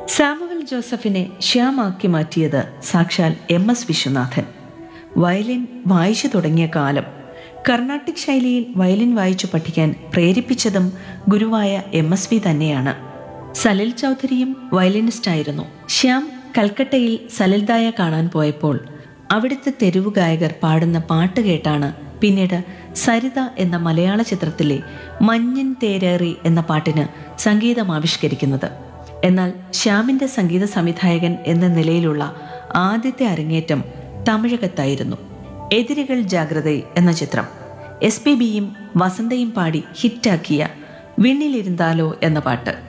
Samuel ജോസഫിനെ ശ്യാമാക്കി മാറ്റിയത് സാക്ഷാൽ എം എസ് വിശ്വനാഥൻ വയലിൻ വായിച്ചു തുടങ്ങിയ കാലം കർണാട്ടിക് ശൈലിയിൽ വയലിൻ വായിച്ചു പഠിക്കാൻ പ്രേരിപ്പിച്ചതും ഗുരുവായ എം എസ് വി തന്നെയാണ് സലിൽ ചൗധരിയും വയലിനിസ്റ്റായിരുന്നു ശ്യാം കൽക്കട്ടയിൽ സലിൽദായ കാണാൻ പോയപ്പോൾ അവിടുത്തെ തെരുവു ഗായകർ പാടുന്ന പാട്ട് കേട്ടാണ് പിന്നീട് സരിത എന്ന മലയാള ചിത്രത്തിലെ മഞ്ഞിൻ തേരേറി എന്ന പാട്ടിന് സംഗീതം ആവിഷ്കരിക്കുന്നത് എന്നാൽ ശ്യാമിന്റെ സംഗീത സംവിധായകൻ എന്ന നിലയിലുള്ള ആദ്യത്തെ അരങ്ങേറ്റം തമിഴകത്തായിരുന്നു എതിരുകൾ ജാഗ്രത എന്ന ചിത്രം എസ് പി ബിയും വസന്തയും പാടി ഹിറ്റാക്കിയ വിണ്ണിലിരുന്നാലോ എന്ന പാട്ട്